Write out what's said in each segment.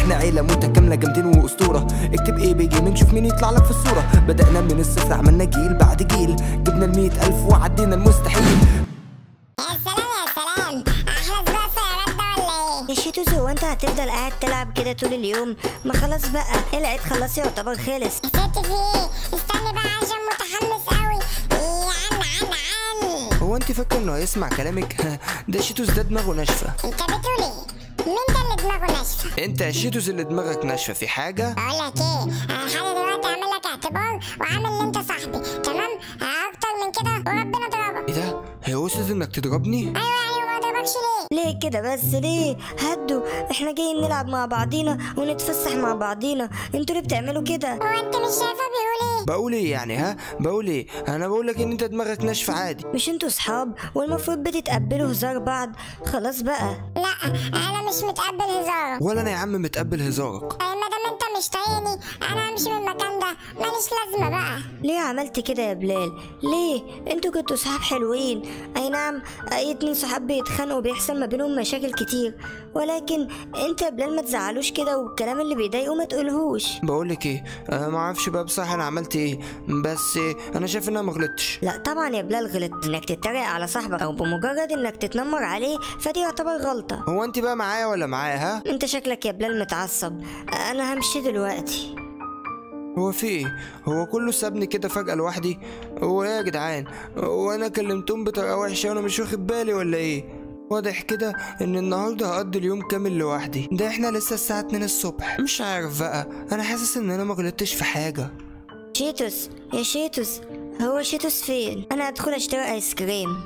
احنا عيله متكامله جامدين واسطوره اكتب ايه بيجي نشوف مين يطلع لك في الصوره بدانا من الصفر عملنا جيل بعد جيل جبنا المية الف وعدينا المستحيل يا سلام يا سلام احلى دراسة يا مادة ولا ايه؟ يا شيتوس هو انت هتفضل قاعد تلعب كده طول اليوم ما خلاص بقى العيد خلاص يعتبر خلص يا ست في ايه؟ استني بقى عشان متحمس قوي عن عن عن هو انت فاكر انه هيسمع كلامك ده شيتوس ده دماغه ناشفه انت بتقول ايه؟ مين ده اللي دماغه ناشفة؟ انت يا شيتوس اللي دماغك ناشفه في حاجه بقول لك ايه؟ انا لحد دلوقتي عامل لك اعتبار وعامل ان انت صاحبي تمام؟ اكتر من كده وربنا ضربك ايه ده هي وصلت انك تضربني ايوه يعني وما ضربكش ليه؟ ليه كده بس ليه هدوا احنا جايين نلعب مع بعضينا ونتفسح مع بعضينا انتوا ليه بتعملوا كده هو انت مش شايفه بيقول ايه؟ بقول ايه يعني ها بقول ايه انا بقول لك ان انت دماغك ناشفه عادي مش انتوا صحاب والمفروض بتتقبلوا هزار بعض خلاص بقى لا انا مش متقبل هزارك ولا انا يا عم متقبل هزارك ما دام انت مش طايقني انا همشي من المكان ده ماليش لازمه بقى ليه عملت كده يا بلال ليه انتوا كنتوا صحاب حلوين اي نعم اي اتنين صحاب بيتخانقوا بيحصل ما بينهم مشاكل كتير ولكن انت يا بلال ما تزعلوش كده والكلام اللي بيضايقه ما تقولهوش بقول لك ايه انا ما اعرفش بقى بصراحه انا عملت ايه بس إيه انا شايف ان انا ما غلطتش لا طبعا يا بلال غلط انك تتريق على صاحبك او بمجرد انك تتنمر عليه فدي يعتبر غلطة هو انت بقى معايا ولا معايا ها انت شكلك يا بلال متعصب انا همشي دلوقتي هو في ايه هو كله سابني كده فجاه لوحدي هو ايه يا جدعان هو انا كلمتهم بطريقه وحشه وانا مش واخد بالي ولا ايه واضح كده ان النهارده هقضي اليوم كامل لوحدي ده احنا لسه الساعه 2 الصبح مش عارف بقى انا حاسس ان انا ما غلطتش في حاجه شيتوس يا شيتوس هو شيتوس فين انا هدخل اشتري ايس كريم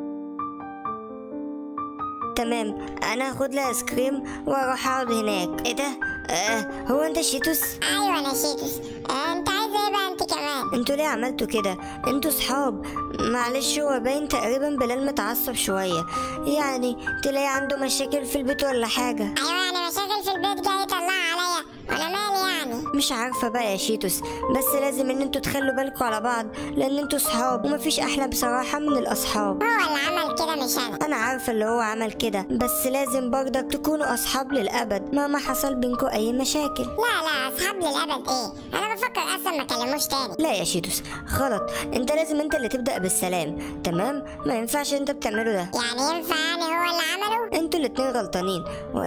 تمام انا هاخد لي ايس كريم واروح اقعد هناك ايه ده آه هو انت شيتوس ايوه انا شيتوس آه، انت عايز ايه بقى انت كمان انتوا ليه عملتوا كده انتوا صحاب معلش هو باين تقريبا بلال متعصب شويه يعني تلاقي عنده مشاكل في البيت ولا حاجه ايوه يعني مشاكل في البيت جاي يطلعها عليا وانا مالي يعني مش عارفة بقى يا شيتوس بس لازم ان انتوا تخلوا بالكوا على بعض لان انتوا صحاب ومفيش احلى بصراحة من الاصحاب هو اللي عمل كده مش انا انا عارفة اللي هو عمل كده بس لازم برضك تكونوا اصحاب للابد مهما حصل بينكوا اي مشاكل لا لا اصحاب للابد ايه انا بفكر اصلا ما اكلموش تاني لا يا شيتوس غلط انت لازم انت اللي تبدأ بالسلام تمام ما ينفعش انت بتعمله ده يعني ينفع يعني هو اللي عمله انتوا الاتنين غلطانين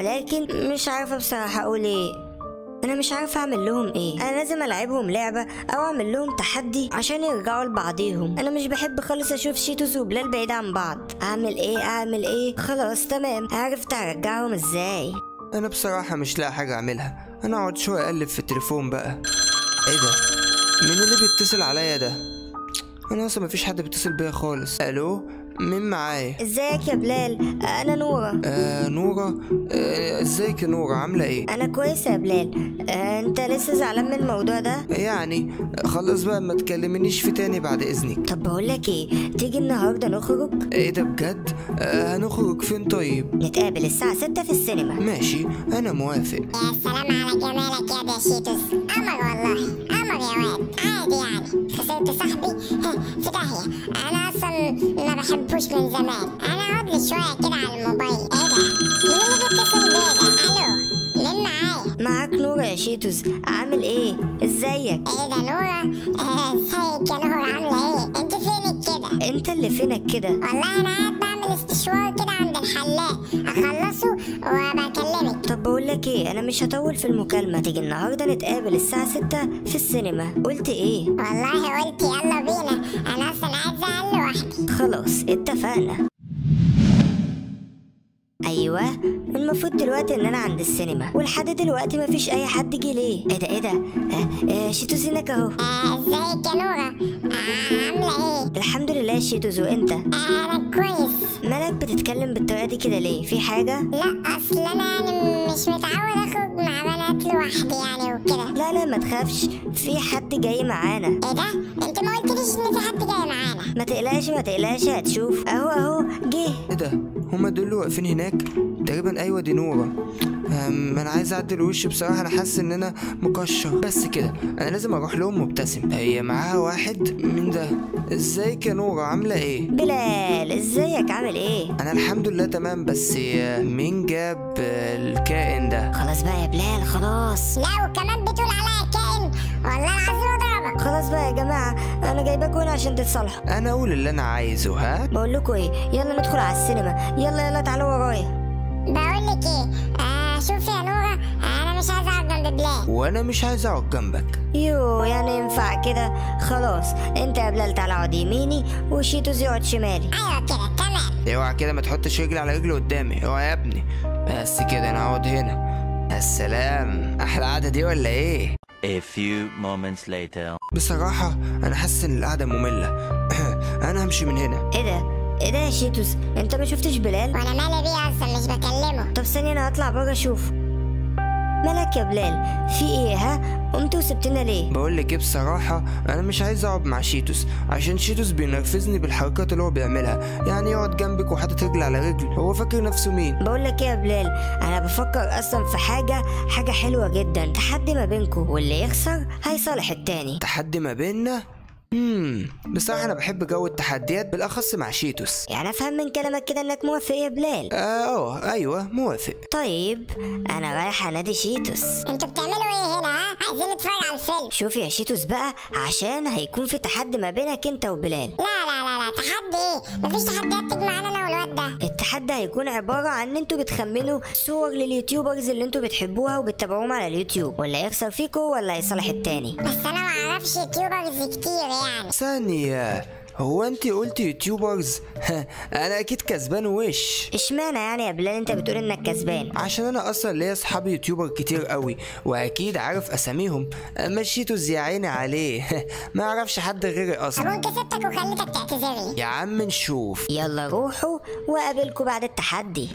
ولكن مش عارفة بصراحة اقول ايه انا مش عارفة اعمل لهم ايه انا لازم العبهم لعبة او اعمل لهم تحدي عشان يرجعوا لبعضيهم انا مش بحب خالص اشوف شيتوس وبلال بعيد عن بعض اعمل ايه اعمل ايه خلاص تمام عرفت ارجعهم ازاي انا بصراحه مش لاقي حاجه اعملها انا اقعد شويه اقلب في التليفون بقى ايه ده مين اللي بيتصل عليا ده انا اصلا مفيش حد بيتصل بيا خالص الو مين معايا ازيك يا بلال انا نورة آه نورة آه، ازيك يا نورة عاملة ايه؟ انا كويسة يا بلال آه، انت لسه زعلان من الموضوع ده يعني خلص بقى ما تكلمنيش في تاني بعد اذنك طب بقول لك ايه تيجي النهارده نخرج ايه ده بجد؟ آه هنخرج فين طيب؟ نتقابل الساعة 6 في السينما ماشي انا موافق يا سلام على جمالك يا ده شيتوس قمر والله قمر يا واد عادي يعني خسرت صاحبي ها، في داهية انا اصلا ما بحبوش من زمان انا اقعد لي شوية كده على الموبايل ايه ده مين اللي بيتصل بيا ده الو مين معايا معاك نورة يا شيتوس عامل ايه ازيك ايه ده نورة آه، ازيك يا نورة عاملة ايه انت فينك كده انت اللي فينك كده والله انا قاعد بعمل استشوار كده عند الحلاق اخلصه وبكلمك طب بقول لك ايه انا مش هطول في المكالمة تيجي النهارده نتقابل الساعة 6 في السينما قلت ايه والله قلت يلا بينا انا اصلا قاعد زعل لوحدي خلاص اتفقنا ايوه المفروض دلوقتي ان انا عند السينما ولحد دلوقتي مفيش اي حد جه ليه ايه ده ايه ده آه آه شيتوس هناك اهو آه، ازيك يا نورة آه، عاملة ايه الحمد لله يا شيتوس وانت آه، انا كويس مالك بتتكلم بالطريقة دي كده ليه في حاجة لا اصل انا يعني مش متعود اخرج مع بنات لوحدي يعني وكده لا لا ما تخافش في حد جاي معانا ايه ده انت ما قلتليش ان في حد جاي معانا ما تقلقش ما تقلقش هتشوف اهو اهو جه ايه ده هما دول اللي واقفين هناك تقريبا ايوه دي نورة أم، انا عايز اعدل وشي بصراحة انا حاسس ان انا مكشر بس كده انا لازم اروح لهم مبتسم هي معاها واحد من ده ازيك يا نورة عاملة ايه بلال ازيك عامل ايه انا الحمد لله تمام بس آه، مين جاب آه، الكائن ده خلاص بقى يا بلال خلاص لا وكمان بتقول عليا كائن والله العظيم اضربك خلاص بقى يا جماعة أنا جايباكوا هنا عشان تتصالحوا انا اقول اللي انا عايزه ها بقول لكم إيه يلا ندخل على السينما يلا يلا تعالوا ورايا بقول لك ايه آه شوفي يا نورة انا مش عايز اقعد جنب بلال وانا مش عايز اقعد جنبك يو يعني ينفع كده خلاص انت يا بلال تعالى اقعد يميني وشيتوز يقعد شمالي ايوه كده تمام اوعى كده ما تحطش رجل على رجل قدامي اوعى يا ابني بس كده انا اقعد هنا السلام احلى قعده دي ولا ايه A few moments later. بصراحه انا حاسس ان القعده ممله انا همشي من هنا ايه ده ايه ده يا شيتوز انت ما شفتش بلال وانا مالي بيه اصلا مش بكلمه طب ثانية انا هطلع بره اشوف مالك يا بلال في ايه ها قمت وسبتنا ليه بقول لك ايه بصراحه انا مش عايز اقعد مع شيتوس عشان شيتوس بينرفزني بالحركات اللي هو بيعملها يعني يقعد جنبك وحاطط رجل على رجل هو فاكر نفسه مين بقول لك ايه يا بلال انا بفكر اصلا في حاجه حاجه حلوه جدا تحدي ما بينكم واللي يخسر هيصالح التاني تحدي ما بيننا امم بصراحه انا بحب جو التحديات بالاخص مع شيتوس يعني افهم من كلامك كده انك موافق يا بلال اه آه، ايوه موافق طيب انا رايح انادي شيتوس انتوا بتعملوا ايه هنا ها عايزين نتفرج على الفيلم شوف يا شيتوس بقى عشان هيكون في تحدي ما بينك انت وبلال لا لا لا لا تحدي ايه مفيش تحديات تجمعنا انا والواد ده التحدي هيكون عبارة عن ان انتوا بتخمنوا صور لليوتيوبرز اللي انتوا بتحبوها وبتتابعوهم على اليوتيوب ولا يخسر فيكوا ولا يصالح التاني بس انا ما اعرفش يوتيوبرز كتير يعني ثانيه هو انت قلت يوتيوبرز انا اكيد كسبان وش اشمعنى يعني يا بلال انت بتقول انك كسبان عشان انا اصلا ليا اصحاب يوتيوبر كتير قوي واكيد عارف اساميهم اما شيتوس يا عيني عليه ما يعرفش حد غيري طب اصلا وانت سبتك وخليتك تعتذر لي يا عم نشوف يلا روحوا وقابلكوا بعد التحدي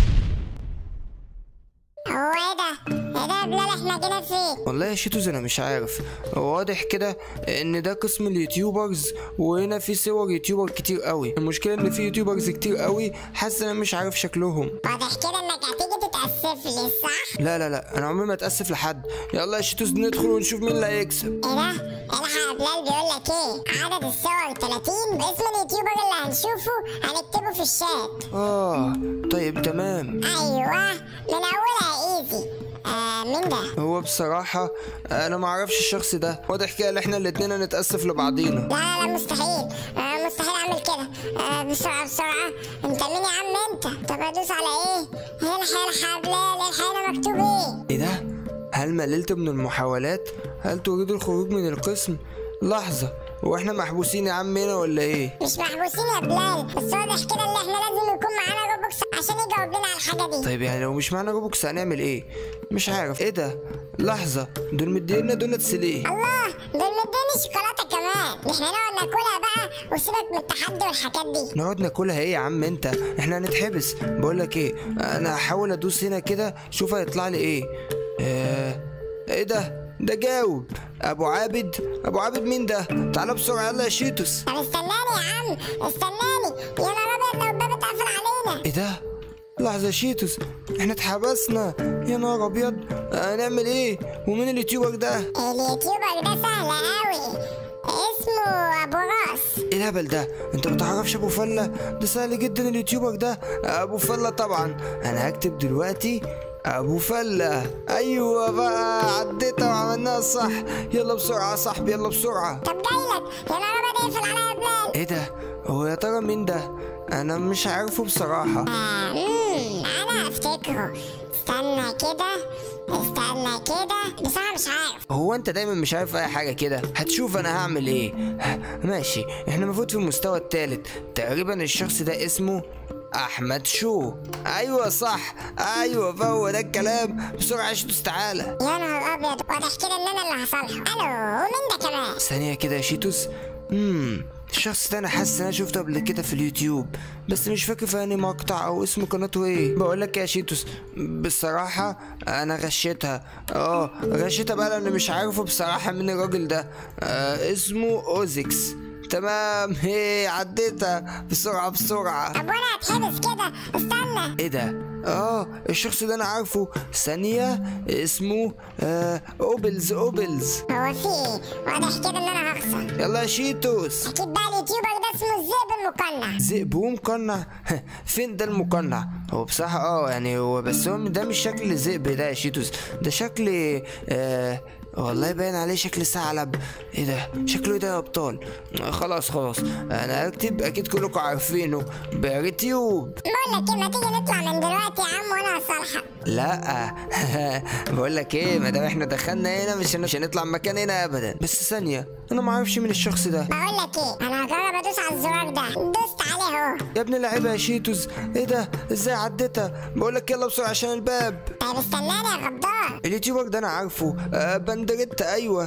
هو ايه ده ايه ده يا بلال احنا جينا فين والله يا شيتوز انا مش عارف واضح كده ان ده قسم اليوتيوبرز وهنا في صور يوتيوبر كتير قوي المشكله ان في يوتيوبرز كتير قوي حاسس ان انا مش عارف شكلهم واضح كده انك هتيجي تتأسف لي صح لا لا لا انا عمري ما اتاسف لحد يلا يا شيتوز ندخل ونشوف مين اللي هيكسب ايه ده الحق يا بلال بيقول لك ايه عدد الصور 30 باسم اليوتيوبر اللي هنشوفه هنكتبه في الشات اه طيب تمام ايوه من اولها ايزي آه مين ده هو بصراحة أنا ما أعرفش الشخص ده واضح كده إن إحنا الاتنين هنتأسف لبعضينا لا لا لا مستحيل آه مستحيل اعمل كده آه بسرعه بسرعه انت مين يا عم انت طب ادوس على ايه الحق الحق يا بلال الحق هنا مكتوب ايه إيه ده؟ هل مللت من المحاولات؟ هل تريد الخروج من القسم؟ لحظة هو إحنا محبوسين يا عم هنا ولا إيه؟ مش محبوسين يا بلال بس واضح كده ان احنا لازم يكون معانا روبوكس عشان يجاوب لنا على الحاجه دي طيب يعني لو مش معانا روبوكس هنعمل إيه؟ مش عارف إيه ده؟ لحظة دول مدينا دونتس ليه؟ الله دول مديني شوكولاته كمان احنا نقعد ناكلها بقى وسيبك من التحدي والحاجات دي نقعد ناكلها ايه يا عم انت احنا هنتحبس بقول لك ايه انا هحاول ادوس هنا كده شوف هيطلع لي ايه اه ايه ده ده جاوب ابو عابد ابو عابد مين ده تعالى بسرعه يلا يا شيتوس طب استناني يا عم استناني يا نهار ابيض لو الباب اتقفل علينا ايه ده لحظه يا شيتوس احنا اتحبسنا يا نهار ابيض هنعمل ايه ومين اليوتيوبر ده اليوتيوبر ده سهل قوي اسمه ابو راس ايه الهبل ده انت ما تعرفش ابو فله ده سهل جدا اليوتيوبر ده ابو فله طبعا انا هكتب دلوقتي ابو فله ايوه بقى عديتها وعملناها صح يلا بسرعه يا صاحبي يلا بسرعه طب جايلك يا نهار ابيض اقفل عليا يا بلال ايه ده هو يا ترى مين ده انا مش عارفه بصراحه آه، مم، انا افتكره استنى كده استنى كده بصراحه مش عارف هو انت دايما مش عارف اي حاجه كده هتشوف انا هعمل ايه ماشي احنا المفروض في المستوى الثالث تقريبا الشخص ده اسمه احمد شو ايوه صح ايوه فهو ده الكلام بسرعه يا شيتوس تعالى يا نهار ابيض واضح كده ان انا اللي هصالحه الو ومين ده كمان ثانيه كده يا شيتوس امم الشخص ده انا حاسس ان انا شفته قبل كده في اليوتيوب بس مش فاكر في انهي مقطع او اسم قناته ايه بقول لك يا شيتوس بصراحه انا غشيتها اه غشيتها بقى لان مش عارفه بصراحه مين الراجل ده آه اسمه اوزيكس تمام هي عديتها بسرعة بسرعة طب وانا هتحبس كده استنى ايه ده اه الشخص ده انا عارفه ثانية اسمه آه اوبلز اوبلز هو في ايه واضح كده ان انا هخسر يلا يا شيتوس اكيد بقى اليوتيوبر ده اسمه الذئب المقنع ذئب ومقنع فين ده المقنع هو بصراحة اه يعني هو بس هو ده مش شكل ذئب ده يا شيتوس ده شكل آه والله باين عليه شكل ثعلب ايه ده شكله ايه ده يا ابطال آه، خلاص خلاص انا هكتب اكيد كلكم عارفينه بيريتيوب بقول لك ايه ما تيجي نطلع من دلوقتي يا عم وانا هصالحك لا بقول لك ايه ما دام احنا دخلنا هنا مش مش هنطلع من مكان هنا ابدا بس ثانيه انا ما اعرفش مين الشخص ده بقول لك ايه انا هجرب ادوس على الزرار ده دوست عليه اهو يا ابن اللعيبه يا شيتوس ايه ده ازاي عديتها بقول لك يلا بسرعه عشان الباب طيب استناني يا غدار اليوتيوبر ده انا عارفه آه بندريتا ايوه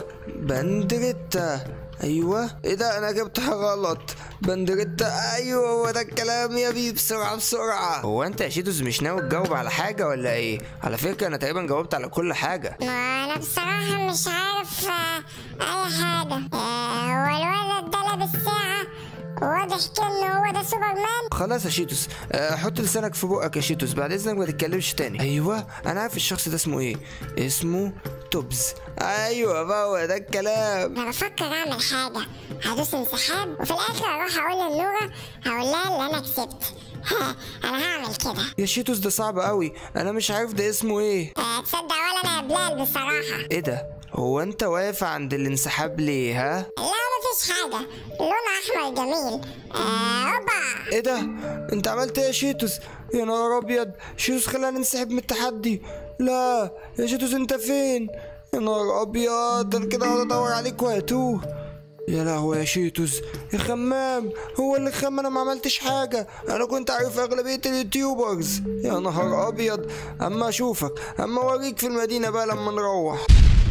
بندريتا ايوه ايه ده انا جبتها غلط بندريتا ايوه هو ده الكلام يا بيه بسرعه بسرعه هو انت يا شيتوس مش ناوي تجاوب على حاجه ولا ايه على فكره انا تقريبا جاوبت على كل حاجه ما انا بصراحة مش عارف آه، اي حاجة آه، هو الولد ده لابس ساعة واضح كده ان هو ده سوبرمان خلاص يا شيتوس أه حط لسانك في بقك يا شيتوس بعد اذنك ما تتكلمش تاني ايوه انا عارف الشخص ده اسمه ايه اسمه توبز ايوه بقى هو ده الكلام انا بفكر اعمل حاجة هدوس انسحاب وفي الاخر اروح اقول لنورة هقول لها ان انا كسبت ها، انا هعمل كده يا شيتوس ده صعب قوي انا مش عارف ده اسمه ايه آه، تصدق ولا انا يا بلال بصراحة ايه ده هو انت واقف عند الانسحاب ليه ها لا مفيش حاجة لون احمر جميل آه، اوبا ايه ده انت عملت ايه يا شيتوس يا نهار ابيض شيتوس خلانا ننسحب من التحدي لا يا شيتوس انت فين يا نهار ابيض انا كده هقعد ادور عليك وهتوه يا لهوي يا شيتوس يا خمام هو اللي خم انا ما عملتش حاجه انا كنت عارف اغلبيه اليوتيوبرز يا نهار ابيض اما اشوفك اما اوريك في المدينه بقى لما نروح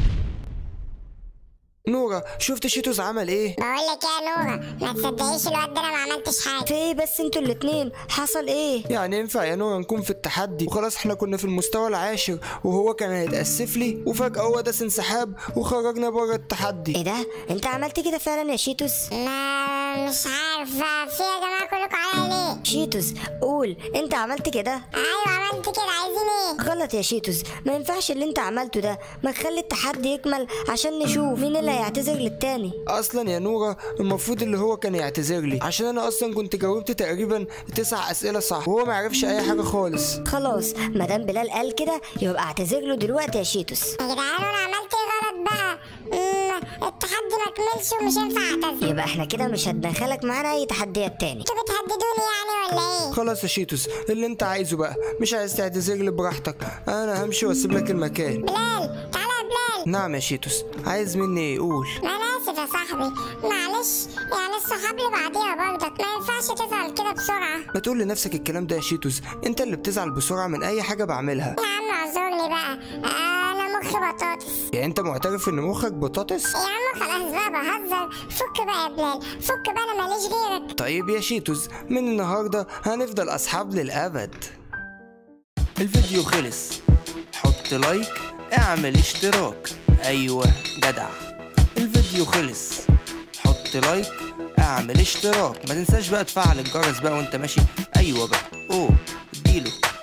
نورة شفت شيتوس عمل ايه بقول لك يا نورة ما تصدقيش الواد ده انا ما عملتش حاجة في ايه بس انتوا الاتنين حصل ايه يعني ينفع يا نورة نكون في التحدي وخلاص احنا كنا في المستوى العاشر وهو كان هيتأسف لي وفجأة هو داس انسحاب وخرجنا بره التحدي ايه ده انت عملت كده فعلا يا شيتوس ما مش عارفة في يا جماعة كلكم عليا ليه شيتوس قول انت عملت كده ايوه عملت كده عايزين ايه غلط يا شيتوس ما ينفعش اللي انت عملته ده ما تخلي التحدي يكمل عشان نشوف مين اللي هيعتذر للتاني اصلا يا نورة المفروض اللي هو كان يعتذر لي عشان انا اصلا كنت جاوبت تقريبا تسع اسئلة صح وهو ما يعرفش اي حاجة خالص خلاص مادام بلال قال كده يبقى اعتذر له دلوقتي يا شيتوس يا جدعان انا عملت ايه غلط بقى مم، التحدي ما كملش ومش هينفع اعتذر يبقى احنا كده مش هتدخلك معانا اي تحديات تاني انتوا بتهددوني يعني ولا ايه خلاص يا شيتوس اللي انت عايزه بقى مش عايز تعتذر لي براحتك انا همشي واسيب لك المكان بلال تعالى يا بلال نعم يا شيتوس عايز مني ايه قول ما انا اسف يا صاحبي معلش يعني الصحاب اللي بعديها برضك ما ينفعش تزعل كده بسرعة ما تقول لنفسك الكلام ده يا شيتوس انت اللي بتزعل بسرعة من اي حاجة بعملها يا عم اعذرني بقى انا مخي بطاطس يعني انت معترف ان مخك بطاطس يا عم خلاص بقى بهزر فك بقى يا بلال فك بقى انا ماليش غيرك طيب يا شيتوس من النهاردة هنفضل أصحاب للأبد الفيديو خلص حط لايك اعمل اشتراك أيوة جدع الفيديو خلص حط لايك اعمل اشتراك ما تنساش بقى تفعل الجرس بقى وانت ماشي أيوة بقى اوه اديله